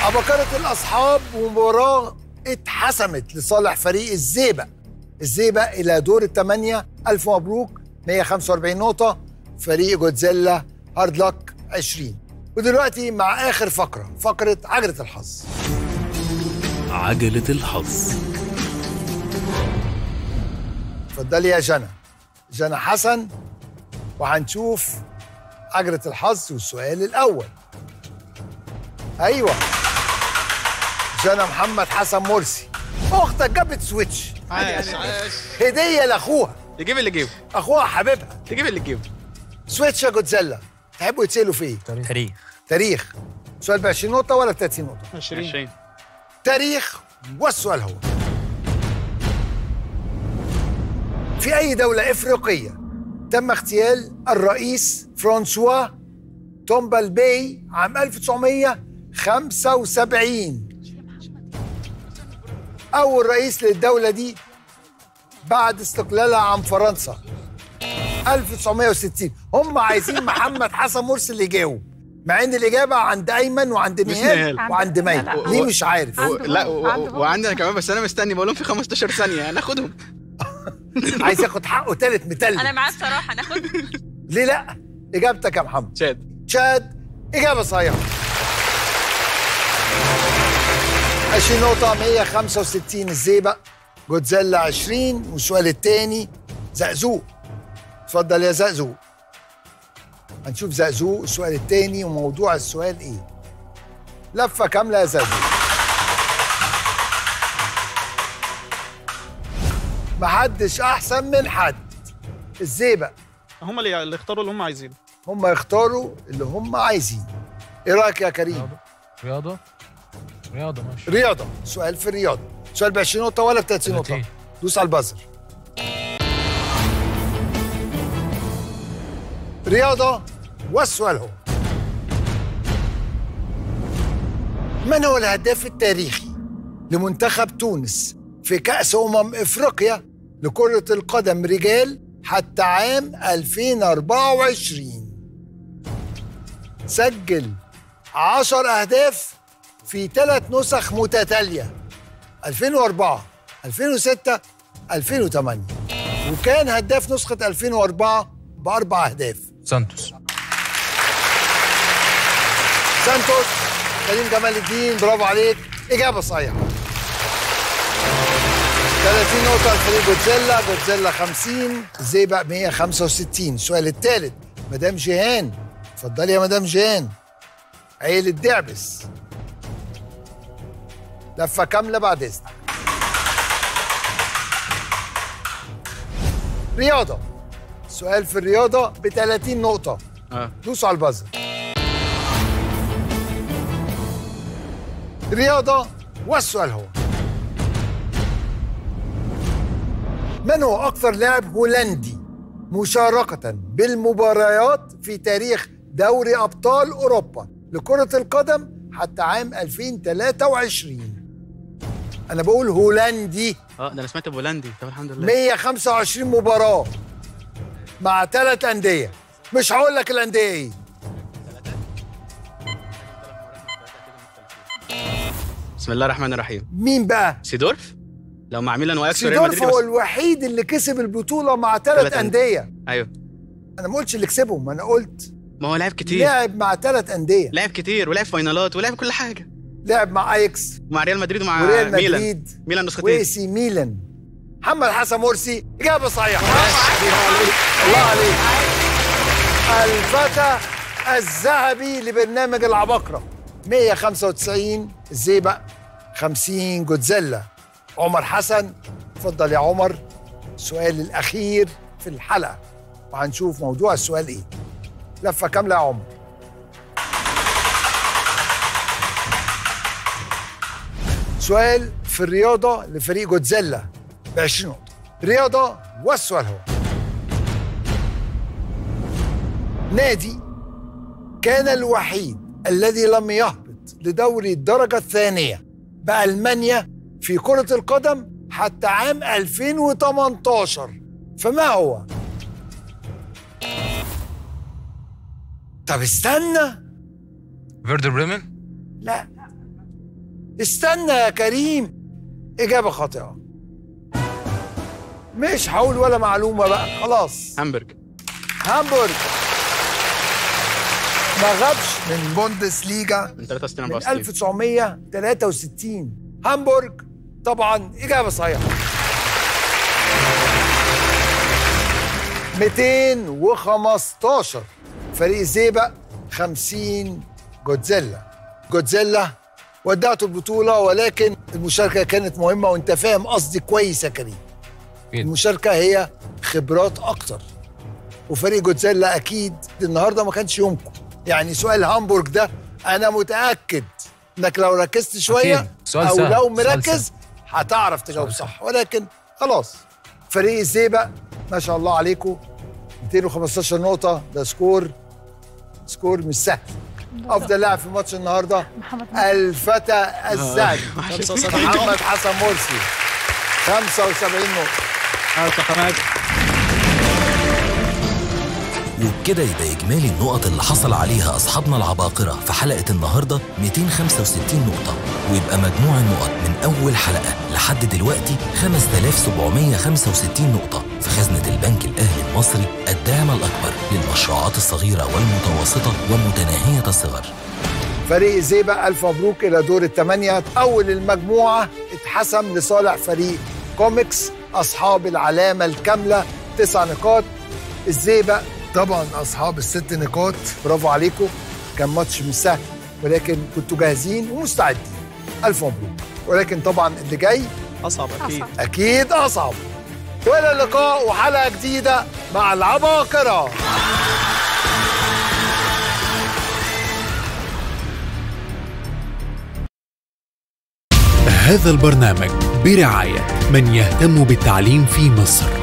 عبقرة الأصحاب ومباراة اتحسمت لصالح فريق الزيبق الزيبق إلى دور الثمانية ألف مبروك 145 نقطة فريق جودزيلا هارد لك 20 ودلوقتي مع آخر فقرة فقرة عجلة الحظ عجلة الحظ اتفضلي يا جنى جنى حسن وهنشوف عجلة الحظ والسؤال الأول أيوة جنى محمد حسن مرسي أختك جابت سويتش عاش عاش هدية لأخوها تجيب اللي جيبه أخوها حبيبها تجيب اللي جيبه سويتش يا جودزيلا تحبوا يتسألوا في إيه؟ تاريخ تاريخ سؤال ب 20 نقطة ولا ب 30 نقطة؟ 20 تاريخ والسؤال هو في أي دولة إفريقية تم اغتيال الرئيس فرانسوا تومبال باي عام 1975 أول رئيس للدولة دي بعد استقلالها عن فرنسا 1960 هم عايزين محمد حسن مرسي اللي يجاوب مع ان الاجابه عند ايمن وعند نهال نهال. وعند مي لا، لا. ليه مش عارف و- عنده لا هو- و- عنده هو. وعندنا كمان بس انا مستني بقول لهم في 15 ثانيه انا اخدهم عايز ياخد حقه تالت انا متلج معاه الصراحه ناخد ليه لا اجابتك يا محمد شاد تشاد اجابه صحيحه 20 نقطة 165 الزيبق جودزيلا 20 والسؤال الثاني زقزوق اتفضل يا زقزوق هنشوف زقزوق السؤال الثاني وموضوع السؤال ايه لفة كاملة يا زقزوق محدش أحسن من حد الزيبق هم اللي اللي اختاروا اللي هم عايزينه هم يختاروا اللي هم عايزين ايه رايك يا كريم رياضة رياضة ماشي رياضه سؤال في الرياضه سؤال ب 20 نقطه ولا ب 30 نقطه 30. دوس على البازر رياضه والسؤال هو من هو الهداف التاريخي لمنتخب تونس في كأس أمم إفريقيا لكرة القدم رجال حتى عام 2024 سجل 10 أهداف في ثلاث نسخ متتالية 2004 2006 2008 وكان هداف نسخة 2004 بأربع أهداف سانتوس سانتوس كريم جمال الدين برافو عليك إجابة صحيحة 30 نقطة لفريق جودزيلا جودزيلا 50 زيبق 165 السؤال الثالث مدام جيهان اتفضلي يا مدام جيهان عيلة دعبس لفة كاملة بعد إذنك رياضة سؤال في الرياضة ب 30 نقطة اه دوسوا على البازر رياضة والسؤال هو من هو أكثر لاعب هولندي مشاركة بالمباريات في تاريخ دوري أبطال أوروبا لكرة القدم حتى عام 2023 أنا بقول هولندي اه ده انا سمعت بولندي طب الحمد لله 125 مباراة مع ثلاث أندية مش هقول لك الأندية إيه بسم الله الرحمن الرحيم مين بقى؟ سيدورف لو مع ميلان واكس وريال سيدورف مدريد هو بس الوحيد اللي كسب البطولة مع ثلاث تلات أندية ايوه أنا ما قلتش اللي كسبهم أنا قلت ما هو لعب كتير لعب مع ثلاث أندية لعب كتير ولعب فاينالات ولعب كل حاجه لعب مع أيكس ومع ريال مدريد ومع وريال ميلان مدريد ميلان نسختين وإي سي ميلان محمد حسن مرسي إجابة صحيحة الله عليك الفتى الذهبي لبرنامج العباقرة 195 الزيبق 50 جودزيلا عمر حسن اتفضل يا عمر السؤال الأخير في الحلقة وهنشوف موضوع السؤال إيه لفة كاملة يا عمر سؤال في الرياضة لفريق جودزيلا ب 20 نقطة رياضة والسؤال هو نادي كان الوحيد الذي لم يهبط لدوري الدرجة الثانية بألمانيا في كرة القدم حتى عام 2018 فما هو؟ طب استنى فيردر بريمن لا استنى يا كريم إجابة خاطئة مش هقول ولا معلومة بقى خلاص هامبرج هامبورغ ما غابش من بوندس ليجا من 63 من 64 1963 هامبورغ طبعا إجابة صحيحة 215 فريق زيبق 50 جودزيلا جودزيلا ودعتوا البطولة ولكن المشاركة كانت مهمة وانت فاهم قصدي كويس يا كريم أكيد. المشاركة هي خبرات أكتر وفريق جودزيلا أكيد النهاردة ما كانش يومكم يعني سؤال هامبورغ ده أنا متأكد إنك لو ركزت شوية أكيد. سؤال أو سهل. لو سؤال مركز هتعرف تجاوب صح ولكن خلاص فريق الزيبق ما شاء الله عليكم 215 نقطة ده سكور سكور مش سهل أفضل لاعب في ماتش النهاردة محمد الفتى الذهبي 75 محمد حسن مرسي 75 نقطة يا حماد وبكده يبقى إجمالي النقط اللي حصل عليها أصحابنا العباقرة في حلقة النهاردة 265 نقطة ويبقى مجموع النقط من أول حلقة لحد دلوقتي 5765 نقطة في خزنة البنك الأهلي المصري الداعم الأكبر للمشروعات الصغيرة والمتوسطة ومتناهية الصغر فريق زيبق ألف مبروك إلى دور الثمانية أول المجموعة اتحسم لصالح فريق كوميكس أصحاب العلامة الكاملة تسع نقاط الزيبق طبعا أصحاب الست نقاط برافو عليكم كان ماتش مش سهل ولكن كنتوا جاهزين ومستعدين ألف مبروك ولكن طبعا اللي جاي اصعب اكيد أصعب. أكيد أصعب وإلى اللقاء وحلقة جديدة مع العباقرة هذا البرنامج برعاية من يهتم بالتعليم في مصر